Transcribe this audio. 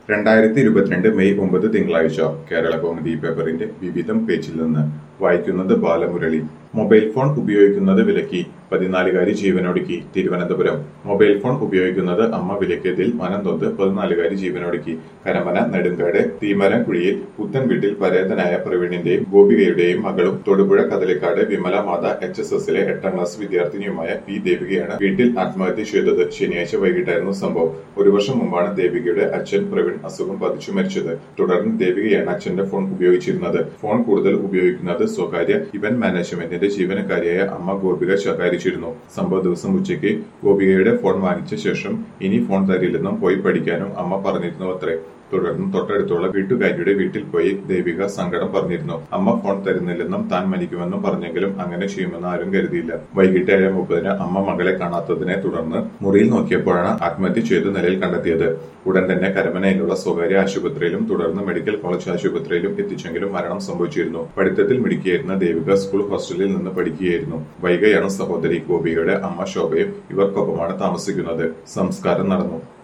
രണ്ടായിരത്തി ഇരുപത്തിരണ്ട് മെയ് ഒമ്പത് തിങ്കളാഴ്ച കേരള കൗമുദി പേപ്പറിന്റെ വിവിധം പേജിൽ നിന്ന് വായിക്കുന്നത് ബാലമുരളി മൊബൈൽ ഫോൺ ഉപയോഗിക്കുന്നത് വിലക്കി പതിനാലുകാരി ജീവനൊടുക്കി തിരുവനന്തപുരം മൊബൈൽ ഫോൺ ഉപയോഗിക്കുന്നത് അമ്മ വിലക്കിയതിൽ മനം നൊന്ത് പതിനാലുകാരി ജീവനൊടുക്കി കരമന നെടുങ്കാട് തീമരം കുഴിയിൽ പുത്തൻ വീട്ടിൽ പരേതനായ പ്രവീണിന്റെയും ഗോപികയുടെയും മകളും തൊടുപുഴ കദലിക്കാട് വിമല മാത എച്ച് എസ് എസിലെ എട്ടാം ക്ലാസ് വിദ്യാർത്ഥിനിയുമായ പി ദേവികയാണ് വീട്ടിൽ ആത്മഹത്യ ചെയ്തത് ശനിയാഴ്ച വൈകിട്ടായിരുന്നു സംഭവം ഒരു വർഷം മുമ്പാണ് ദേവികയുടെ അച്ഛൻ പ്രവീൺ അസുഖം ബാധിച്ചു മരിച്ചത് തുടർന്ന് ദേവികയാണ് അച്ഛന്റെ ഫോൺ ഉപയോഗിച്ചിരുന്നത് ഫോൺ കൂടുതൽ ഉപയോഗിക്കുന്നത് സ്വകാര്യ ഇവന്റ് മാനേജ്മെന്റിന്റെ ജീവനക്കാരിയായ അമ്മ ഗോപിക ശകാരിച്ചിരുന്നു സംഭവ ദിവസം ഉച്ചയ്ക്ക് ഗോപികയുടെ ഫോൺ വാങ്ങിച്ച ശേഷം ഇനി ഫോൺ തരില്ലെന്നും പോയി പഠിക്കാനും അമ്മ പറഞ്ഞിരുന്നു അത്രേ തുടർന്ന് തൊട്ടടുത്തുള്ള വീട്ടുകാരിയുടെ വീട്ടിൽ പോയി ദേവിക സങ്കടം പറഞ്ഞിരുന്നു അമ്മ ഫോൺ തരുന്നില്ലെന്നും താൻ മരിക്കുമെന്നും പറഞ്ഞെങ്കിലും അങ്ങനെ ചെയ്യുമെന്ന് ആരും കരുതിയില്ല വൈകിട്ട് ഏഴ് മുപ്പതിന് അമ്മ മകളെ കാണാത്തതിനെ തുടർന്ന് മുറിയിൽ നോക്കിയപ്പോഴാണ് ആത്മഹത്യ ചെയ്ത നിലയിൽ കണ്ടെത്തിയത് ഉടൻ തന്നെ കരമനയിലുള്ള സ്വകാര്യ ആശുപത്രിയിലും തുടർന്ന് മെഡിക്കൽ കോളേജ് ആശുപത്രിയിലും എത്തിച്ചെങ്കിലും മരണം സംഭവിച്ചിരുന്നു പഠിത്തത്തിൽ മിടുക്കിയായിരുന്ന ദേവിക സ്കൂൾ ഹോസ്റ്റലിൽ നിന്ന് പഠിക്കുകയായിരുന്നു വൈകയാണ് സഹോദരി ഗോപികയുടെ അമ്മ ശോഭയും ഇവർക്കൊപ്പമാണ് താമസിക്കുന്നത് സംസ്കാരം നടന്നു